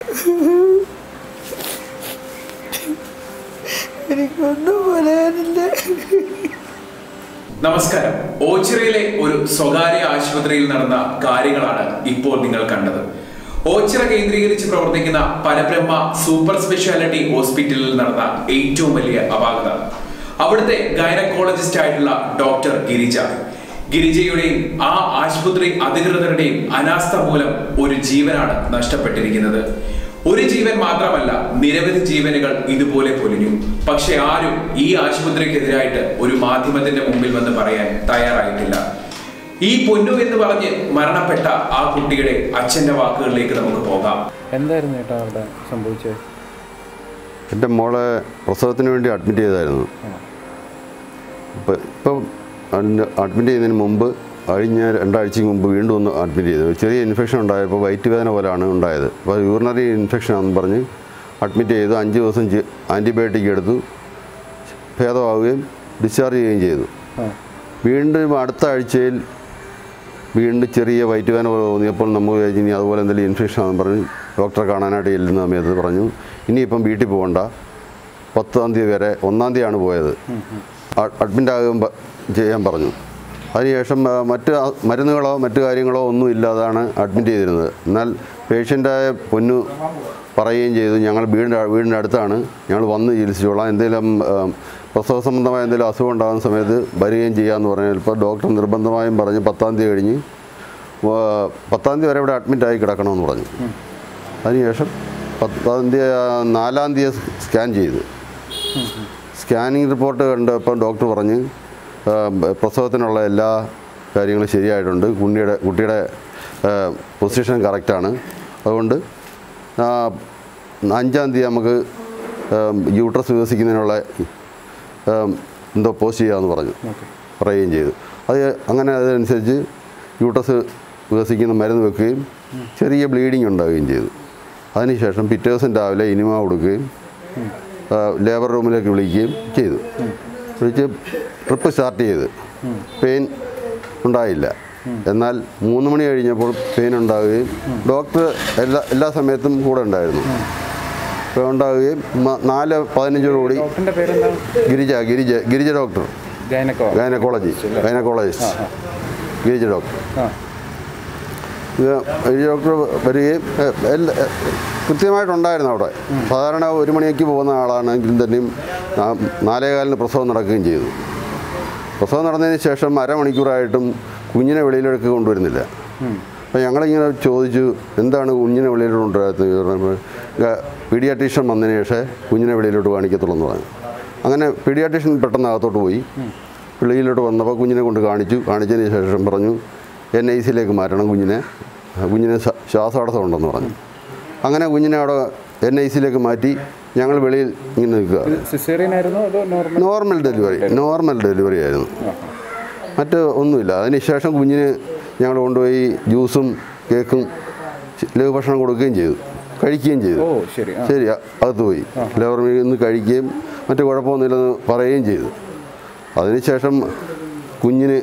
എനിക്കൊന്നും പറയാനില്ല നമസ്കാരം ഓച്ചിറയിലെ ഒരു സ്വകാര്യ ആശുപത്രിയിൽ നടന്ന കാര്യങ്ങളാണ് ഇപ്പോൾ നിങ്ങൾ കണ്ടത് ഓച്ചിറ കേന്ദ്രീകരിച്ച് പ്രവർത്തിക്കുന്ന പരബ്രഹ്മ സൂപ്പർ സ്പെഷ്യാലിറ്റി ഹോസ്പിറ്റലിൽ നടന്ന ഏറ്റവും വലിയ അപാകത അവിടുത്തെ ഗൈനക്കോളജിസ്റ്റ് ആയിട്ടുള്ള ഡോക്ടർ ഗിരിജ ഗിരിജയുടെയും ആ ആശുപത്രി അധികൃതരുടെയും അനാസ്ഥ മൂലം ഒരു ജീവനാണ് നഷ്ടപ്പെട്ടിരിക്കുന്നത് ഒരു ജീവൻ മാത്രമല്ല നിരവധി ജീവനുകൾ ഇതുപോലെ പൊലിഞ്ഞു പക്ഷെ ആരും ഈ ആശുപത്രിക്കെതിരായിട്ട് ഒരു മാധ്യമത്തിന്റെ മുമ്പിൽ വന്ന് പറയാൻ തയ്യാറായിട്ടില്ല ഈ പൊന്നു എന്ന് പറഞ്ഞ് മരണപ്പെട്ട ആ കുട്ടിയുടെ അച്ഛന്റെ വാക്കുകളിലേക്ക് നമുക്ക് പോകാം എന്തായിരുന്നു ചേട്ടാ അവിടെ സംഭവിച്ചത് എൻ്റെ മോളെ പ്രസവത്തിന് വേണ്ടി അഡ്മിറ്റ് ചെയ്തായിരുന്നു ഇപ്പം ഇപ്പം അതിന് അഡ്മിറ്റ് ചെയ്യുന്നതിന് മുമ്പ് കഴിഞ്ഞ രണ്ടാഴ്ചയ്ക്ക് മുമ്പ് വീണ്ടും ഒന്ന് അഡ്മിറ്റ് ചെയ്തു ഒരു ചെറിയ ഇൻഫെക്ഷൻ ഉണ്ടായപ്പോൾ വയറ്റ് വേദന പോലെയാണ് ഉണ്ടായത് അപ്പോൾ യൂറിനറി ഇൻഫെക്ഷൻ ആണെന്ന് പറഞ്ഞ് അഡ്മിറ്റ് ചെയ്തു അഞ്ച് ദിവസം ആൻറ്റിബയോട്ടിക് എടുത്തു ഭേദമാവുകയും ഡിസ്ചാർജ് ചെയ്യുകയും ചെയ്തു ആ വീണ്ടും അടുത്ത ആഴ്ചയിൽ വീണ്ടും ചെറിയ വയറ്റ് വേദന പോലെ തോന്നിയപ്പോൾ നമ്മൾ വിചാരിച്ചു ഇനി അതുപോലെ എന്തെങ്കിലും ഇൻഫെക്ഷൻ ആണെന്ന് പറഞ്ഞ് ഡോക്ടറെ കാണാനായിട്ട് ചെല്ലുന്ന സമയത്ത് പറഞ്ഞു ഇനിയിപ്പം വീട്ടിൽ പോകണ്ട പത്താം തീയതി വരെ ഒന്നാം തീയതിയാണ് പോയത് അഡ്മിറ്റ് ആകും പ- ചെയ്യാൻ പറഞ്ഞു അതിനുശേഷം ആ, മറ്റ് ആ- മരുന്നുകളോ മറ്റു കാര്യങ്ങളോ ഒന്നും ഇല്ലാതാണ് അഡ്മിറ്റ് ചെയ്തിരുന്നത് എന്നാൽ പേഷ്യൻ്റായ പൊന്നു പറയുകയും ചെയ്തു ഞങ്ങൾ വീടിൻ്റെ വീടിൻ്റെ അടുത്താണ് ഞങ്ങൾ വന്ന് ചികിത്സിച്ചോളാം എന്തെങ്കിലും ആ, പ്രസവ സംബന്ധമായ എന്തെങ്കിലും അസുഖം ഉണ്ടാകുന്ന സമയത്ത് വരികയും ചെയ്യാമെന്ന് പറഞ്ഞാൽ ഇപ്പോൾ ഡോക്ടർ നിർബന്ധമായും പറഞ്ഞ് പത്താം തീയതി കഴിഞ്ഞ് ആ, പത്താം തീയതി വരെ ഇവിടെ അഡ്മിറ്റായി കിടക്കണമെന്ന് പറഞ്ഞു അതിനുശേഷം പത്താം തീയതി ആ, നാലാം തീയതി സ്കാൻ ചെയ്തു സ്കാനിങ് റിപ്പോർട്ട് കണ്ടപ്പോൾ ഡോക്ടർ പറഞ്ഞ് ആ, പ്രസവത്തിനുള്ള എല്ലാ കാര്യങ്ങളും ശരിയായിട്ടുണ്ട് കുഞ്ഞിയുടെ കുട്ടിയുടെ പൊസിഷൻ കറക്റ്റാണ് അതുകൊണ്ട് ആ, അഞ്ചാം തീയതി നമുക്ക് യൂട്രസ് വികസിക്കുന്നതിനുള്ള ആ, എന്തോ പോസ്റ്റ് ചെയ്യാമെന്ന് പറഞ്ഞു പറയുകയും ചെയ്തു അത് അങ്ങനെ അതനുസരിച്ച് യൂട്രസ് വികസിക്കുന്ന മരുന്ന് വെക്കുകയും ചെറിയ ബ്ലീഡിങ് ഉണ്ടാവുകയും ചെയ്തു അതിനുശേഷം പിറ്റേ ദിവസം രാവിലെ ഇനിമ കൊടുക്കുകയും ആ, ലേബർ റൂമിലേക്ക് വിളിക്കുകയും ചെയ്തു വിളിച്ച് ട്രിപ്പ് സ്റ്റാർട്ട് ചെയ്ത് പെയിൻ ഉണ്ടായില്ല എന്നാൽ മൂന്ന് മണി കഴിഞ്ഞപ്പോൾ പെയിൻ ഉണ്ടാവുകയും ഡോക്ടർ എല്ലാ എല്ലാ സമയത്തും കൂടെ ഉണ്ടായിരുന്നു അപ്പോൾ ഉണ്ടാവുകയും മ- നാല് പതിനഞ്ചോടുകൂടി ഡോക്ടറിന്റെ പേരെന്താണ് ഗിരിജ ഗിരിജ ഗിരിജ ഡോക്ടർ ഗൈനക്കോ ഗൈനക്കോളജി ഗൈനക്കോളജിസ്റ്റ് ഗിരിജ ഡോക്ടർ ആ ഇത് ഈ ഡോക്ടർ വരികയും എ, എല്ലാ എ, കൃത്യമായിട്ടുണ്ടായിരുന്നു അവിടെ സാധാരണ ഒരു മണിക്ക് പോകുന്ന ആളാണെങ്കിലും തന്നെയും നാ- നാലേകാലിന് പ്രസവം നടക്കുകയും ചെയ്തു പ്രസവം നടന്നതിന് ശേഷം അരമണിക്കൂറായിട്ടും കുഞ്ഞിനെ വെളിയിലേക്ക് കൊണ്ടുവരുന്നില്ല അപ്പോൾ ഞങ്ങളിങ്ങനെ ചോദിച്ചു എന്താണ് കുഞ്ഞിനെ വെളിയിലോട്ട് കൊണ്ടുവരാത്തത് പീഡിയാട്രീഷ്യൻ വന്നതിന് ശേഷം കുഞ്ഞിനെ വെളിയിലോട്ട് കാണിക്കത്തുള്ളൂ എന്ന് പറഞ്ഞു അങ്ങനെ പീഡിയാട്രീഷ്യൻ പെട്ടെന്ന് അകത്തോട്ട് പോയി വെളിയിലോട്ട് വന്നപ്പോൾ കുഞ്ഞിനെ കൊണ്ട് കാണിച്ചു കാണിച്ചതിന് ശേഷം പറഞ്ഞു എൻ ഐ സിയിലേക്ക് മാറ്റണം കുഞ്ഞിനെ കുഞ്ഞിന് ശ്വാ- ശ്വാസതടസ്സം ഉണ്ടെന്ന് പറഞ്ഞു അങ്ങനെ കുഞ്ഞിനെ അവിടെ എൻ ഐ സിയിലേക്ക് മാറ്റി ഞങ്ങൾ വെളിയിൽ ഇങ്ങനെ നിൽക്കുക സിസേറിയൻ ആയിരുന്നോ അതോ normal normal delivery normal delivery ആയിരുന്നു മറ്റ് ഒന്നുമില്ല അതിനുശേഷം കുഞ്ഞിന് ഞങ്ങൾ കൊണ്ടുപോയി ജ്യൂസും കേക്കും ലഘുഭക്ഷണം കൊടുക്കുകയും ചെയ്തു കഴിക്കുകയും ചെയ്തു ഓ ശരി ആ ശരി അ- അകത്ത് പോയി ലെവർ നിന്ന് കഴിക്കുകയും മറ്റു കുഴപ്പമൊന്നുമില്ലെന്ന് പറയുകയും ചെയ്തു അതിനുശേഷം കുഞ്ഞിന്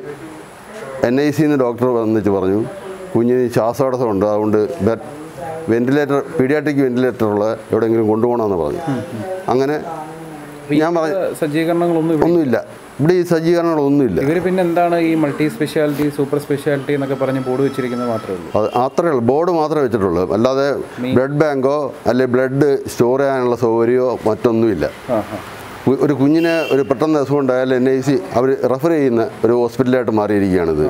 എൻ ഐ സിന്ന് ഡോക്ടർ വന്നിട്ട് പറഞ്ഞു കുഞ്ഞിന് ശ്വാസതടസ്സമുണ്ട് അതുകൊണ്ട് ബെഡ് വെന്റിലേറ്റർ പീഡിയാട്രിക് വെന്റിലേറ്ററുള്ള എവിടെയെങ്കിലും കൊണ്ടുപോകണമെന്ന് പറഞ്ഞു അങ്ങനെ ഞാൻ പറഞ്ഞു സജ്ജീകരണങ്ങളൊന്നും ഇവിടെ ഒന്നുമില്ല ഇവിടെ ഈ സജ്ജീകരണങ്ങളൊന്നുമില്ല ഇവർ പിന്നെ എന്താണ് ഈ മൾട്ടി സ്പെഷ്യാലിറ്റി സൂപ്പർ സ്പെഷ്യാലിറ്റി എന്നൊക്കെ പറഞ്ഞ് ബോർഡ് വെച്ചിരിക്കുന്നത് മാത്രമേ ഉള്ളൂ അത് അത്രേ ഉള്ളൂ ബോർഡ് മാത്രമേ വെച്ചിട്ടുള്ളൂ അല്ലാതെ ബ്ലഡ് ബാങ്കോ അല്ലെ ബ്ലഡ് സ്റ്റോർ ചെയ്യാനുള്ള സൗകര്യമോ മറ്റൊന്നുമില്ല ആ ആ കു- ഒരു കുഞ്ഞിന് ഒരു പെട്ടെന്ന് അസുഖം ഉണ്ടായാൽ എൻ ഐ സി അവർ റെഫർ ചെയ്യുന്ന ഒരു ഹോസ്പിറ്റലായിട്ട് മാറിയിരിക്കുകയാണിത്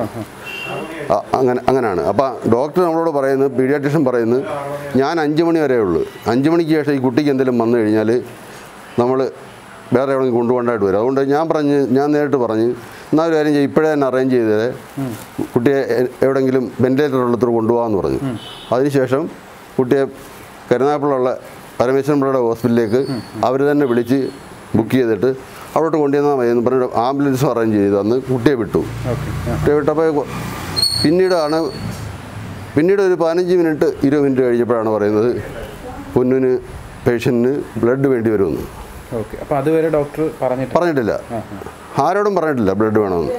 അ- അങ്ങനെ അങ്ങനെയാണ് അപ്പോൾ ഡോക്ടർ നമ്മളോട് പറയുന്നത് പീഡിയാട്രീഷ്യൻ പറയുന്നത് ഞാൻ അഞ്ച് മണി വരെ ഉള്ളൂ അഞ്ച് മണിക്ക് ശേഷം ഈ കുട്ടിക്ക് എന്തെങ്കിലും വന്നു കഴിഞ്ഞാൽ നമ്മൾ വേറെ എവിടെയെങ്കിലും കൊണ്ടുപോകേണ്ടതായിട്ട് വരും അതുകൊണ്ട് ഞാൻ പറഞ്ഞ് ഞാൻ നേരിട്ട് പറഞ്ഞ് എന്നാൽ ഒരു കാര്യം ചെയ്യും ഇപ്പോഴേ തന്നെ അറേഞ്ച് ചെയ്തത് കുട്ടിയെ എ- എവിടെയെങ്കിലും വെന്റിലേറ്റർ ഉള്ളത്ര കൊണ്ടുപോകാമെന്ന് പറഞ്ഞു അതിനുശേഷം കുട്ടിയെ കരുനാഗപ്പള്ളിയുള്ള പരമേശ്വരൻ പിള്ളയുടെ ഹോസ്പിറ്റലിലേക്ക് അവർ തന്നെ വിളിച്ച് ബുക്ക് ചെയ്തിട്ട് അവിടോട്ട് കൊണ്ടുവന്നാൽ മതി എന്ന് പറഞ്ഞിട്ട് ആംബുലൻസും അറേഞ്ച് ചെയ്തു അന്ന് കുട്ടിയെ വിട്ടു ഓക്കെ കുട്ടിയെ വിട്ടപ്പോൾ പിന്നീടാണ് പിന്നീട് ഒരു പതിനഞ്ച് മിനിറ്റ് ഇരുപത് മിനിറ്റ് കഴിഞ്ഞപ്പോഴാണ് പറയുന്നത് പൊന്നിന് പേഷ്യൻറ്റിന് ബ്ലഡ് വേണ്ടി വരുമെന്ന് ഓക്കെ അപ്പോൾ അതുവരെ ഡോക്ടർ പറഞ്ഞിട്ട് പറഞ്ഞിട്ടില്ല ആരോടും പറഞ്ഞിട്ടില്ല ബ്ലഡ് വേണമെന്ന്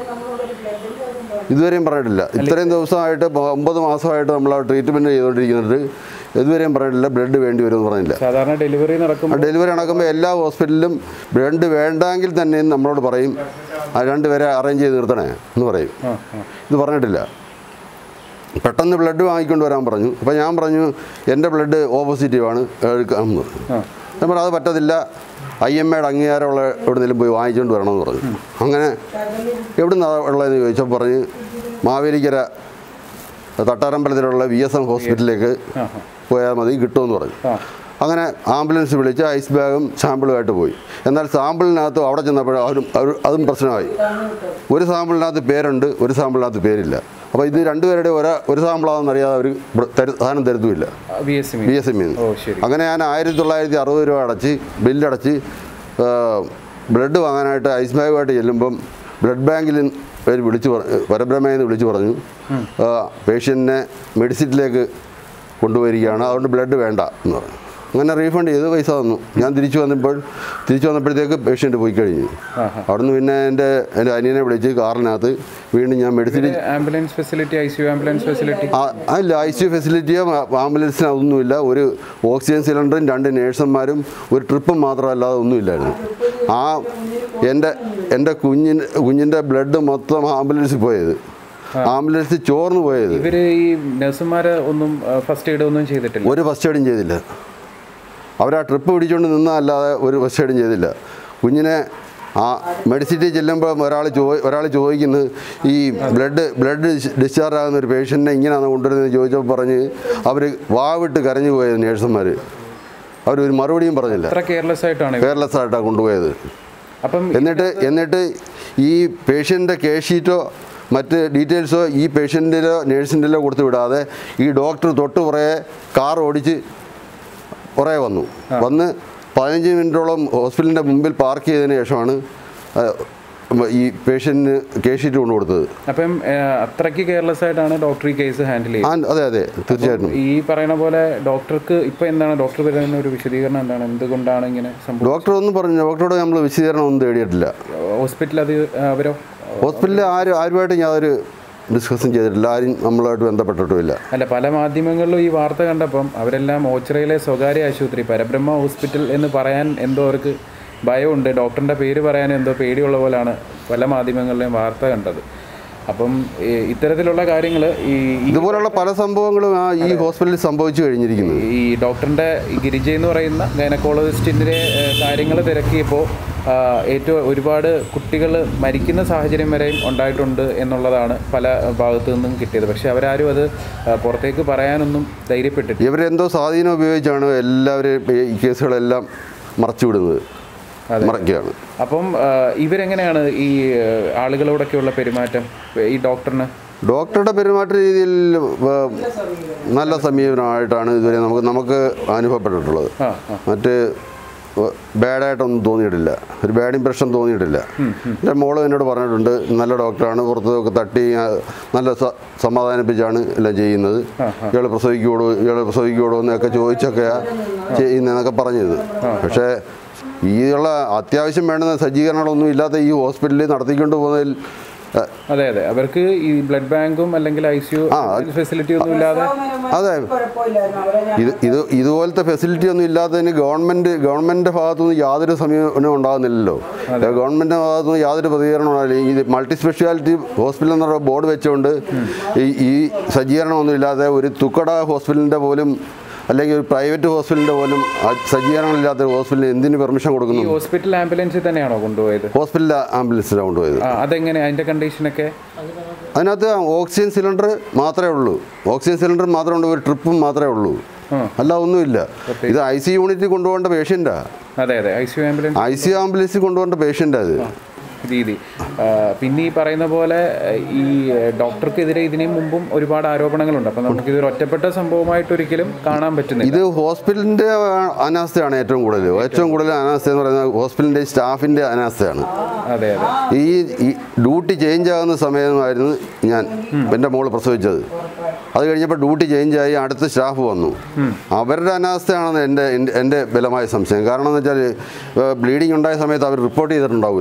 ഇതുവരെയും പറഞ്ഞിട്ടില്ല ഇത്രയും ദിവസമായിട്ട് ഇപ്പൊ ഒമ്പത് മാസമായിട്ട് നമ്മൾ ആ ട്രീറ്റ്മെൻറ്റ് ചെയ്തുകൊണ്ടിരിക്കുന്നുണ്ട് ഇതുവരെയും പറഞ്ഞിട്ടില്ല ബ്ലഡ് വേണ്ടി വരുമെന്ന് പറഞ്ഞില്ല സാധാരണ ഡെലിവറി ആ നടക്കുമ്പോൾ ഡെലിവറി നടക്കുമ്പോൾ എല്ലാ ഹോസ്പിറ്റലിലും ബ്ലഡ് വേണ്ടെങ്കിൽ തന്നെ നമ്മളോട് പറയും ആ രണ്ടുപേരെ അറേഞ്ച് ചെയ്ത് നിർത്തണേ എന്ന് പറയും ആ ആ ഇത് പറഞ്ഞിട്ടില്ല പെട്ടെന്ന് ബ്ലഡ് വാങ്ങിക്കൊണ്ട് വരാൻ പറഞ്ഞു അപ്പോൾ ഞാൻ പറഞ്ഞു എൻ്റെ ബ്ലഡ് ഓപ്പോസിറ്റീവാണ് എടുക്കാമെന്ന് പറഞ്ഞു ആ ഞാൻ പറഞ്ഞു അത് പറ്റത്തില്ല ഐ എം എയുടെ അംഗീകാരമുള്ള എവിടെന്നെങ്കിലും പോയി വാങ്ങിച്ചുകൊണ്ട് വരണമെന്ന് പറഞ്ഞു അങ്ങനെ എവിടെ നിന്നാണ് ഉള്ളതെന്ന് ചോദിച്ചപ്പോൾ പറഞ്ഞ് മാവേലിക്കര തട്ടാരമ്പലത്തിലുള്ള വി എസ് എം ഹോസ്പിറ്റലിലേക്ക് ആ ആ പോയാൽ മതി കിട്ടുമെന്ന് പറഞ്ഞു ആ അങ്ങനെ ആംബുലൻസ് വിളിച്ച് ഐസ് ബാഗും സാമ്പിളുമായിട്ട് പോയി എന്നാൽ സാമ്പിളിനകത്ത് അവിടെ ചെന്നപ്പോൾ അവരും അവർ- അതും പ്രശ്നമായി ഒരു സാമ്പിളിനകത്ത് പേരുണ്ട് ഒരു സാമ്പിളിനകത്ത് പേരില്ല അപ്പോൾ ഇത് രണ്ടുപേരുടെ ഒരാ ഒരു സാമ്പിളാണെന്ന് അറിയാതെ അവർ സാധനം തരുത്തുമില്ല B S B S M ഓ ശരി അങ്ങനെ ഞാൻ ആയിരത്തി തൊള്ളായിരത്തി അറുപത് രൂപ അടച്ച് ബില്ലടച്ച് ബ്ലഡ് വാങ്ങാനായിട്ട് ഐസ് ബാഗുമായിട്ട് ചെല്ലുമ്പം ബ്ലഡ് ബാങ്കിൽ പേര് വിളിച്ച് പറ- പരബ്രഹ്മയെന്ന് വിളിച്ച് പറഞ്ഞു പേഷ്യൻറ്റിനെ മെഡിസിറ്റിലേക്ക് കൊണ്ടുപോയിരിക്കുകയാണ് അതുകൊണ്ട് ബ്ലഡ് വേണ്ട എന്ന് പറഞ്ഞു അങ്ങനെ റീഫണ്ട് ചെയ്ത് പൈസ തന്നു ഞാൻ തിരിച്ചു വന്നപ്പോൾ തിരിച്ചു വന്നപ്പോഴത്തേക്ക് പേഷ്യൻ്റ് പോയി കഴിഞ്ഞു ആഹാ. അവിടുന്ന് പിന്നെ എൻ്റെ എൻ്റെ അനിയനെ വിളിച്ച് കാറിനകത്ത് വീണ്ടും ഞാൻ medicine ambulance facility I C U ambulance facility ആ- അല്ല ഐ സി യു ഫെസിലിറ്റിയോ ആംബുലൻസിന് അതൊന്നുമില്ല ഒരു ഓക്സിജൻ സിലിണ്ടറും രണ്ട് നേഴ്സുമാരും ഒരു ട്രിപ്പും മാത്രമല്ലാതെ ഒന്നുമില്ലായിരുന്നു ആ എൻ്റെ എൻ്റെ കുഞ്ഞിന് കുഞ്ഞിൻ്റെ ബ്ലഡ് മൊത്തം ആംബുലൻസിൽ പോയത് ആംബുലൻസിൽ ചോർന്ന് പോയത് ഇവര് ഈ നഴ്സുമാര് ഒന്നും ഫസ്റ്റ് എയ്ഡ് ഒന്നും ചെയ്തിട്ടില്ല ഒരു ഫസ്റ്റ് എയ്ഡും ചെയ്തില്ല അവർ ആ ട്രിപ്പ് പിടിച്ചുകൊണ്ട് നിന്നല്ലാതെ ഒരു ഫസ്റ്റ് എയ്ഡും ചെയ്തില്ല കുഞ്ഞിനെ ആ മെഡിസിറ്റി ചെല്ലുമ്പോൾ ഒരാൾ ചോ ഒരാൾ ചോദിക്കുന്നത് ഈ ബ്ലഡ് ബ്ലഡ് ഡിസ്ചാർജ് ആകുന്ന ഒരു പേഷ്യൻറ്റിനെ ഇങ്ങനെയാണ് കൊണ്ടുവരുന്നത് ചോദിച്ചപ്പോൾ പറഞ്ഞ് അവർ വാവിട്ട് കരഞ്ഞു പോയത് നേഴ്സുമാർ അവരൊരു മറുപടിയും പറഞ്ഞില്ല അത്ര കെയർലെസ് ആയിട്ടാണ് ഇവർ. കെയർലെസ് ആയിട്ടാണ് കൊണ്ടുപോയത് അപ്പം എന്നിട്ട് എന്നിട്ട് ഈ പേഷ്യൻ്റെ കേസ് ഷീറ്റോ മറ്റ് ഡീറ്റെയിൽസോ ഈ പേഷ്യൻറ്റിലോ നേഴ്സിൻ്റെലോ കൊടുത്തു വിടാതെ ഈ ഡോക്ടർ തൊട്ട് പുറകെ കാർ ഓടിച്ച് പുറകെ വന്നു വന്ന് പതിനഞ്ച് മിനിറ്റോളം ഹോസ്പിറ്റലിൻ്റെ മുമ്പിൽ പാർക്ക് ചെയ്തതിന് ശേഷമാണ് ആ, ഈ പേഷ്യൻറ്റിന് കേസ് ഷീറ്റ് കൊണ്ടു കൊടുത്തത് അപ്പം ആ, അത്രയ്ക്ക് കെയർലെസ് ആയിട്ടാണ് ഡോക്ടർ ഈ കേസ് ഹാൻഡിൽ ആ ചെയ്യുന്നത് അതെ അതെ തീർച്ചയായിട്ടും ഈ പറയുന്ന പോലെ ഡോക്ടർക്ക് ഇപ്പൊ എന്താണ് ഡോക്ടർ പറയുന്ന ഒരു വിശദീകരണം എന്താണ് എന്തുകൊണ്ടാണ് ഇങ്ങനെ സംഭവം ഡോക്ടർ ഒന്നും പറഞ്ഞു ഡോക്ടറോട് നമ്മൾ വിശദീകരണം ഒന്നും തേടിയിട്ടില്ല ഹോസ്പിറ്റൽ അത് അവരോ ഹോസ്പിറ്റലിൽ ആരും ആരുമായിട്ട് യാതൊരു ഡിസ്കസും ചെയ്തിട്ടില്ല ആരും നമ്മളുമായിട്ട് ബന്ധപ്പെട്ടിട്ടുമില്ല അല്ല പല മാധ്യമങ്ങളിലും ഈ വാർത്ത കണ്ടപ്പം അവരെല്ലാം ഓച്ചിറയിലെ സ്വകാര്യ ആശുപത്രി പരബ്രഹ്മ ഹോസ്പിറ്റൽ എന്ന് പറയാൻ എന്തോ അവർക്ക് ഭയമുണ്ട് ഡോക്ടറിൻ്റെ പേര് പറയാൻ എന്തോ പേടിയുള്ള പോലാണ് പല മാധ്യമങ്ങളിലെയും വാർത്ത കണ്ടത് അപ്പം ഈ ഇത്തരത്തിലുള്ള കാര്യങ്ങൾ ഈ ഈ- ഇതുപോലുള്ള പല സംഭവങ്ങളും ആ ഈ ഹോസ്പിറ്റലിൽ സംഭവിച്ചു കഴിഞ്ഞിരിക്കുന്നത് ഈ ഡോക്ടറിൻ്റെ ഗിരിജ എന്ന് പറയുന്ന ഗൈനക്കോളജിസ്റ്റിൻ്റെ കാര്യങ്ങൾ തിരക്കിയപ്പോൾ ആ, ഏറ്റവും ഒരുപാട് കുട്ടികൾ മരിക്കുന്ന സാഹചര്യം വരെയും ഉണ്ടായിട്ടുണ്ട് എന്നുള്ളതാണ് പല ഭാഗത്തു നിന്നും കിട്ടിയത് പക്ഷേ അവരാരും അത് ആ, പുറത്തേക്ക് പറയാനൊന്നും ധൈര്യപ്പെട്ടിട്ടില്ല ഇവരെന്തോ സ്വാധീനം ഉപയോഗിച്ചാണ് എല്ലാവരും ഈ കേസുകളെല്ലാം മറച്ചുവിടുന്നത് മറയ്ക്കുകയാണ് അപ്പം ആ, ഇവരെങ്ങനെയാണ് ഈ ആ, ആളുകളോടൊക്കെയുള്ള പെരുമാറ്റം ഈ ഡോക്ടറിന് ഡോക്ടറുടെ പെരുമാറ്റ രീതിയിൽ ആ, നല്ല സമീപനമായിട്ടാണ് ഇതുവരെ നമുക്ക് നമുക്ക് അനുഭവപ്പെട്ടിട്ടുള്ളത് ആ ആ മറ്റ് ബാഡായിട്ടൊന്നും തോന്നിയിട്ടില്ല ഒരു ബാഡ് ഇമ്പ്രഷൻ തോന്നിയിട്ടില്ല എൻ്റെ മോള് എന്നോട് പറഞ്ഞിട്ടുണ്ട് നല്ല ഡോക്ടറാണ് പുറത്തൊക്കെ തട്ടി ആ, നല്ല സ- സമാധാനിപ്പിച്ചാണ് എല്ലാം ചെയ്യുന്നത് ഇയാൾ പ്രസവിക്കോടോ ഇയാൾ പ്രസവിക്കോടോ എന്നൊക്കെ ചോദിച്ചൊക്കെ ചെയ്യുന്നതെന്നൊക്കെ പറഞ്ഞത് പക്ഷേ ഈ ഉള്ള അത്യാവശ്യം വേണ്ടുന്ന സജ്ജീകരണങ്ങളൊന്നും ഇല്ലാത്ത ഈ ഹോസ്പിറ്റലിൽ നടത്തിക്കൊണ്ട് പോകുന്നതിൽ ആ, അതെ അതെ അവർക്ക് ഈ ബ്ലഡ് ബാങ്കും അല്ലെങ്കിൽ ഐ സി യു ആ, ഫെസിലിറ്റി ഒന്നും ഇല്ലാതെ അതെ. കുഴപ്പമില്ലായിരുന്നു അവരെ ഞാൻ ഇത് ഇത് ഇതുപോലത്തെ ഫെസിലിറ്റി ഒന്നും ഇല്ലാത്തതിന് ഗവൺമെൻറ് ഗവൺമെൻറ്റിൻ്റെ ഭാഗത്തുനിന്ന് യാതൊരു സമീപനവും ഉണ്ടാകുന്നില്ലല്ലോ ഗവൺമെൻറ്റിൻ്റെ ഭാഗത്തുനിന്ന് യാതൊരു പ്രതികരണം ഉണ്ടാകില്ല ഈ മൾട്ടി സ്പെഷ്യാലിറ്റി ഹോസ്പിറ്റൽ എന്നുള്ള ബോർഡ് വെച്ചുകൊണ്ട് ഈ ഈ സജ്ജീകരണമൊന്നും ഇല്ലാതെ ഒരു തുക്കട ഹോസ്പിറ്റലിൻ്റെ പോലും അല്ലെങ്കിൽ ഒരു പ്രൈവറ്റ് ഹോസ്പിറ്റലിൻ്റെ പോലും ആ സജ്ജീകരണങ്ങളില്ലാത്ത ഒരു ഹോസ്പിറ്റലിന് എന്തിന് പെർമിഷൻ ഈ കൊടുക്കുന്നു ഹോസ്പിറ്റൽ ആംബുലൻസിൽ തന്നെയാണോ കൊണ്ടുപോയത് ഹോസ്പിറ്റൽ ആംബുലൻസിലാണ് കൊണ്ടുപോയത് ആ, അതെങ്ങനെ അതിന്റെ കണ്ടീഷനൊക്കെ അതിനകത്ത് ഓക്സിജൻ സിലിണ്ടർ മാത്രമേ ഉള്ളൂ ഓക്സിജൻ സിലിണ്ടർ മാത്രമേ ഉള്ളൂ ഒരു ട്രിപ്പും മാത്രമേ ഉള്ളൂ ആ. അല്ല ഒന്നുമില്ല ഇത് ഐ സി യൂണിറ്റിൽ കൊണ്ടുപോകേണ്ട പേഷ്യൻ്റാ അതെ അതെ I C U ambulance I C ആംബുലൻസിൽ കൊണ്ടുപോകേണ്ട പേഷ്യൻ്റാ അത് രീതി ആ, പിന്നെ ഈ പറയുന്ന പോലെ ഈ ഡോക്ടർക്കെതിരെ ഇതിനു മുമ്പും ഒരുപാട് ആരോപണങ്ങളുണ്ട് അപ്പം നമുക്ക് ഇതൊരു ഒറ്റപ്പെട്ട സംഭവമായിട്ട് ഒരിക്കലും കാണാൻ പറ്റുന്നില്ല ഇത് ഹോസ്പിറ്റലിൻ്റെ അനാസ്ഥയാണ് ഏറ്റവും കൂടുതൽ ഏറ്റവും കൂടുതൽ അനാസ്ഥ എന്ന് പറയുന്നത് ഹോസ്പിറ്റലിൻ്റെ സ്റ്റാഫിൻ്റെ അനാസ്ഥയാണ് അതെ അതെ ഈ ഈ ഡ്യൂട്ടി ചേഞ്ച് ആകുന്ന സമയമായിരുന്നു ഞാൻ എൻ്റെ മോള് പ്രസവിച്ചത് അത് കഴിഞ്ഞപ്പോൾ ഡ്യൂട്ടി ചേഞ്ച് ആയി അടുത്ത സ്റ്റാഫ് വന്നു അവരുടെ അനാസ്ഥയാണെന്ന് എൻ്റെ എൻ്റെ- എൻ്റെ ബലമായ സംശയം കാരണം എന്ന് വെച്ചാൽ ബ്ലീഡിങ് ഉണ്ടായ സമയത്ത് അവർ റിപ്പോർട്ട് ചെയ്തിട്ടുണ്ടാവില്ല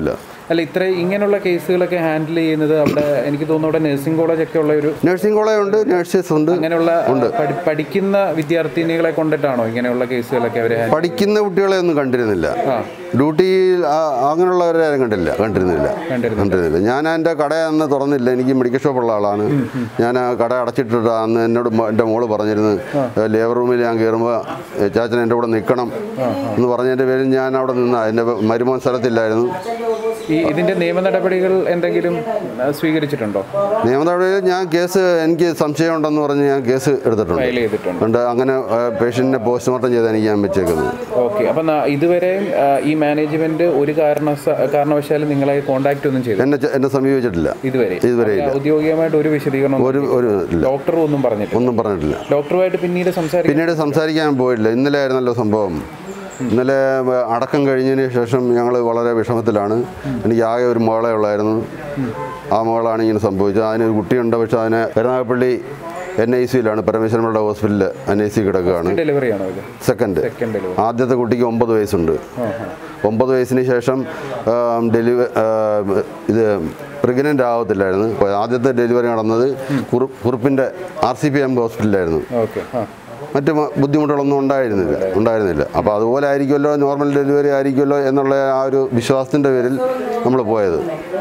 അല്ല ഇത്ര ഇങ്ങനെയുള്ള കേസുകളൊക്കെ ഹാൻഡിൽ ചെയ്യുന്നത് അവിടെ എനിക്ക് തോന്നുന്നു അവിടെ നഴ്സിംഗ് കോളേജ് ഒക്കെ ഉള്ള ഒരു നഴ്സിംഗ് കോളേജ് ഉണ്ട് നഴ്സസ് ഉണ്ട് അങ്ങനെയുള്ള പഠി- പഠിക്കുന്ന വിദ്യാർത്ഥിനികളെ കൊണ്ടിട്ടാണോ ഇങ്ങനെയുള്ള കേസുകളൊക്കെ അവർ പഠിക്കുന്ന കുട്ടികളെ ഒന്നും കണ്ടിരുന്നില്ല ആ. ഡ്യൂട്ടി ആ- അങ്ങനെയുള്ളവരെ ആരും കണ്ടില്ല കണ്ടിരുന്നില്ല കണ്ടിരുന്നില്ല. കണ്ടിരുന്നില്ല ഞാൻ എൻ്റെ കട അന്ന് തുറന്നില്ല എനിക്ക് മെഡിക്കൽ ഷോപ്പുള്ള ആളാണ് ഞാൻ ആ കട അടച്ചിട്ടിട്ട് അന്ന് എന്നോട് മോ- എൻ്റെ മോള് പറഞ്ഞിരുന്നു ലേബർ റൂമിൽ ഞാൻ കയറുമ്പോൾ ചാച്ചൻ എൻ്റെ കൂടെ നിൽക്കണം എന്ന് പറഞ്ഞതിൻ്റെ പേരിൽ ഞാൻ അവിടെ നിന്ന എൻ്റെ മരുമോൻ സ്ഥലത്തില്ലായിരുന്നു ഈ ഇതിന്റെ നിയമ നടപടികൾ എന്തെങ്കിലും ആ, സ്വീകരിച്ചിട്ടുണ്ടോ നിയമനടപടിയിൽ ഞാൻ കേസ് എനിക്ക് സംശയമുണ്ടെന്ന് പറഞ്ഞ് ഞാൻ കേസ് എടുത്തിട്ടുണ്ട് ഫയൽ ചെയ്തിട്ടുണ്ട് ഉണ്ട് അങ്ങനെ പേഷ്യൻറ്റിനെ പോസ്റ്റ്മോർട്ടം ചെയ്ത് എനിക്ക് ഞാൻ വെച്ചേക്കുന്നത് ഓക്കെ അപ്പം ഇതുവരെയും ആ, ഈ മാനേജ്മെന്റ് ഒരു കാരണ കാരണവശാലും നിങ്ങളെ കോണ്ടാക്ട് ഒന്നും ചെയ്തു എന്നെ ചെ- എന്നെ സമീപിച്ചിട്ടില്ല ഇതുവരെ ഇതുവരെ ഇല്ല. ഔദ്യോഗികമായിട്ട് ഒരു വിശദീകരണം ഒരു ഒരു ഇല്ല ഡോക്ടർ ഒന്നും പറഞ്ഞിട്ടില്ല ഒന്നും പറഞ്ഞിട്ടില്ല ഡോക്ടറുമായിട്ട് പിന്നീട് സംസാരിക്കും പിന്നീട് സംസാരിക്കാൻ പോയില്ല ഇന്നലെ ആയിരുന്നല്ലോ സംഭവം ഇന്നലെ വ- അടക്കം കഴിഞ്ഞതിന് ശേഷം ഞങ്ങൾ വളരെ വിഷമത്തിലാണ് എനിക്ക് ആകെ ഒരു മോളെ ഉള്ളായിരുന്നു ആ മോളാണ് ഇങ്ങനെ സംഭവിച്ചത് അതിനൊരു കുട്ടിയുണ്ട് പക്ഷെ അതിനെ കരുനാഗപ്പള്ളി എൻ ഐ സിയിലാണ് പരമേശ്വരമുള്ള ഹോസ്പിറ്റലിൽ എൻ ഐ സി കിടക്കുകയാണ് ഡെലിവറി ആണോ ഇത് സെക്കൻഡ് സെക്കൻഡ് ഡെലിവറി ആദ്യത്തെ കുട്ടിക്ക് ഒമ്പത് വയസ്സുണ്ട് ഒമ്പത് വയസ്സിന് ശേഷം ഡെലിവറി ഇത് പ്രഗ്നൻ്റ് ആവത്തില്ലായിരുന്നു അപ്പോൾ ആദ്യത്തെ ഡെലിവറി നടന്നത് കുറു കുറുപ്പിൻ്റെ ആർ സി പി എം ഹോസ്പിറ്റലിലായിരുന്നു ഓക്കെ ആ മറ്റ് മ- ബുദ്ധിമുട്ടുകളൊന്നും ഉണ്ടായിരുന്നില്ല ഉണ്ടായിരുന്നില്ല അപ്പോൾ അതുപോലെ ആയിരിക്കുമല്ലോ നോർമൽ ഡെലിവറി ആയിരിക്കുമല്ലോ എന്നുള്ള ആ ഒരു വിശ്വാസത്തിൻ്റെ പേരിൽ നമ്മൾ പോയത്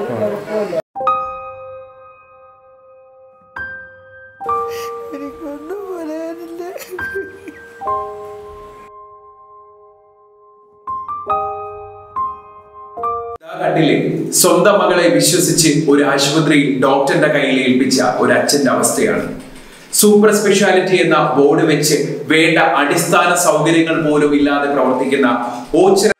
എനിക്കൊന്നും പറയാനില്ല ദാ കണ്ടില്ലേ സ്വന്തം മകളെ വിശ്വസിച്ച് ഒരു ആശുപത്രിയിൽ ഡോക്ടറുടെ കയ്യിൽ ഏൽപ്പിച്ച ഒരു അച്ഛന്റെ അവസ്ഥയാണ് സൂപ്പർ സ്പെഷ്യാലിറ്റി എന്ന ബോർഡ് വെച്ച് വേണ്ട അടിസ്ഥാന സൗകര്യങ്ങൾ പോലും ഇല്ലാതെ പ്രവർത്തിക്കുന്ന ഓച്ചിറ